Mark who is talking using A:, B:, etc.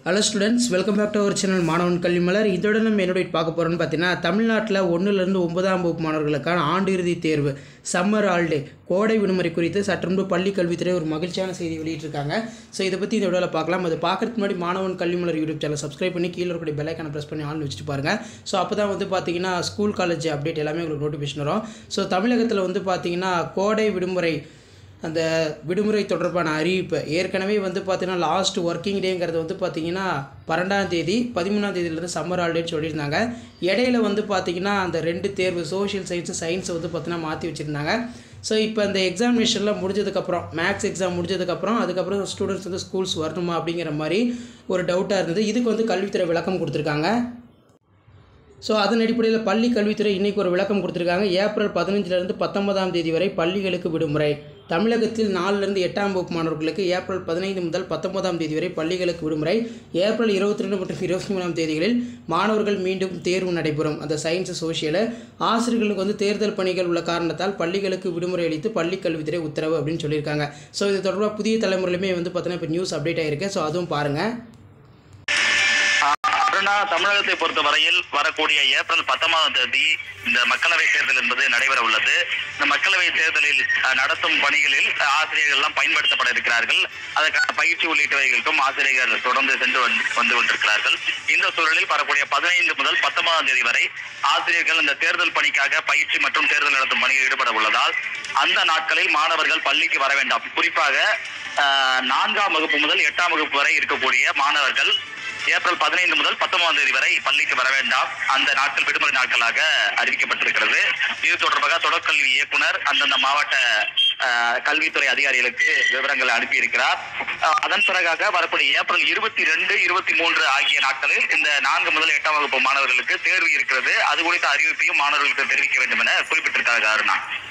A: hello students welcome back to our channel மாணவன் கல்வி மலர் இதோட நம்ம என்னோட பார்க்க போகிறோம்னு பார்த்தீங்கன்னா தமிழ்நாட்டில் ஒன்றுலேருந்து ஒன்பதாம் வகுப்பு மாணவர்களுக்கான ஆண்டு இறுதி தேர்வு சம்மர் ஹாலிடே கோடை விடுமுறை குறித்து சற்று முன்பு பள்ளி கல்வித்துறை ஒரு மகிழ்ச்சியான செய்தி வெளியிட்டிருக்காங்க ஸோ இதை பற்றி இந்த வீடியோவில் பார்க்கலாம் அது பார்க்கறதுக்கு முன்னாடி மாணவன் கல்வி மலர் யூடியூப் சேனல் சப்ஸ்கிரைப் பண்ணி கீழே இருக்கக்கூடிய பெல்லைக்கான ப்ரெஸ் பண்ணி ஆன் வச்சுட்டு பாருங்கள் ஸோ அப்போ தான் வந்து பார்த்தீங்கன்னா ஸ்கூல் காலேஜ் அப்டேட் எல்லாமே உங்களுக்கு நோட்டிஃபிகேஷன் வரும் ஸோ தமிழகத்தில் வந்து பார்த்தீங்கன்னா கோடை விடுமுறை அந்த விடுமுறை தொடர்பான அறிவிப்பு ஏற்கனவே வந்து பார்த்தீங்கன்னா லாஸ்ட் ஒர்க்கிங் டேங்கிறது வந்து பார்த்தீங்கன்னா பன்னெண்டாம் தேதி பதிமூணாம் தேதியிலேருந்து சம்மர் ஹாலிடேன்னு சொல்லியிருந்தாங்க இடையில வந்து பார்த்தீங்கன்னா அந்த ரெண்டு தேர்வு சோஷியல் சயின்ஸு சயின்ஸை வந்து பார்த்தீங்கன்னா மாற்றி வச்சுருந்தாங்க ஸோ இப்போ இந்த எக்ஸாமினேஷன்லாம் முடிஞ்சதுக்கப்புறம் மேக்ஸ் எக்ஸாம் முடிஞ்சதுக்கப்புறம் அதுக்கப்புறம் ஸ்டூடெண்ட்ஸ் வந்து ஸ்கூல்ஸ் வரணுமா அப்படிங்கிற மாதிரி ஒரு டவுட்டாக இருந்தது இதுக்கு வந்து கல்வித்துறை விளக்கம் கொடுத்துருக்காங்க ஸோ அதன் அடிப்படையில் பள்ளி கல்வித்துறை இன்றைக்கி ஒரு விளக்கம் கொடுத்துருக்காங்க ஏப்ரல் பதினஞ்சிலிருந்து பத்தொன்பதாம் தேதி வரை பள்ளிகளுக்கு விடுமுறை தமிழகத்தில் நாலுலேருந்து எட்டாம் வகுப்பு மாணவர்களுக்கு ஏப்ரல் பதினைந்து முதல் பத்தொன்பதாம் தேதி வரை பள்ளிகளுக்கு விடுமுறை ஏப்ரல் இருபத்தி ரெண்டு மற்றும் இருபத்தி மூணாம் தேதிகளில் மாணவர்கள் மீண்டும் தேர்வு நடைபெறும் அந்த சயின்ஸ் சோஷியலு ஆசிரியர்களுக்கு வந்து தேர்தல் பணிகள் உள்ள காரணத்தால் பள்ளிகளுக்கு விடுமுறை அளித்து பள்ளி கல்வித்துறை உத்தரவு அப்படின்னு சொல்லியிருக்காங்க ஸோ இது தொடர்பாக புதிய தலைமுறையிலுமே வந்து பார்த்தீங்கன்னா இப்போ நியூஸ் அப்டேட் ஆகிருக்கு ஸோ அதுவும் பாருங்கள்
B: அருணா தமிழகத்தை பொறுத்த வரையில் வரக்கூடிய ஏப்ரல் பத்தொன்பதாம் தேதி இந்த மக்களவை தேர்தல் என்பது நடைபெற உள்ளது இந்த மக்களவை தேர்தலில் அஹ், நடத்தும் பணிகளில் அஹ், ஆசிரியர்கள் எல்லாம் பயன்படுத்தப்பட இருக்கிறார்கள் அதற்கான பயிற்சி உள்ளிட்டவைகளுக்கும் ஆசிரியர்கள் தொடர்ந்து சென்று வந்து- வந்து கொண்டிருக்கிறார்கள் இந்த சூழலில் வரக்கூடிய பதினைந்து முதல் பத்தொன்பதாம் தேதி வரை ஆசிரியர்கள் இந்த தேர்தல் பணிக்காக பயிற்சி மற்றும் தேர்தல் நடத்தும் பணியில் ஈடுபட உள்ளதால் அந்த நாட்களில் மாணவர்கள் பள்ளிக்கு வர வேண்டாம் குறிப்பாக அஹ், நான்காம் வகுப்பு முதல் எட்டாம் வகுப்பு வரை இருக்கக்கூடிய மாணவர்கள் ஏப்ரல் பதினைந்து முதல் பத்தொன்பதாம் தேதி வரை பள்ளிக்கு வர வேண்டாம் அந்த நாட்கள் விடுமுறை நாட்களாக அறிவிக்கப்பட்டிருக்கிறது இது தொடர்பாக தொடர்கல்வி இயக்குனர் அந்தந்த மாவட்ட அஹ், கல்வித்துறை அதிகாரிகளுக்கு விவரங்களை அனுப்பியிருக்கிறார் அஹ், அதன் பிறகாக வரக்கூடிய ஏப்ரல் இருபத்தி ரெண்டு இருபத்தி மூன்று ஆகிய நாட்களில் இந்த நான்கு முதல் எட்டாம் வகுப்பு மாணவர்களுக்கு தேர்வு இருக்கிறது அது குறித்த அறிவிப்பையும் மாணவர்களுக்கு தெரிவிக்க வேண்டும் என குறிப்பிட்டிருக்காங்க அருணா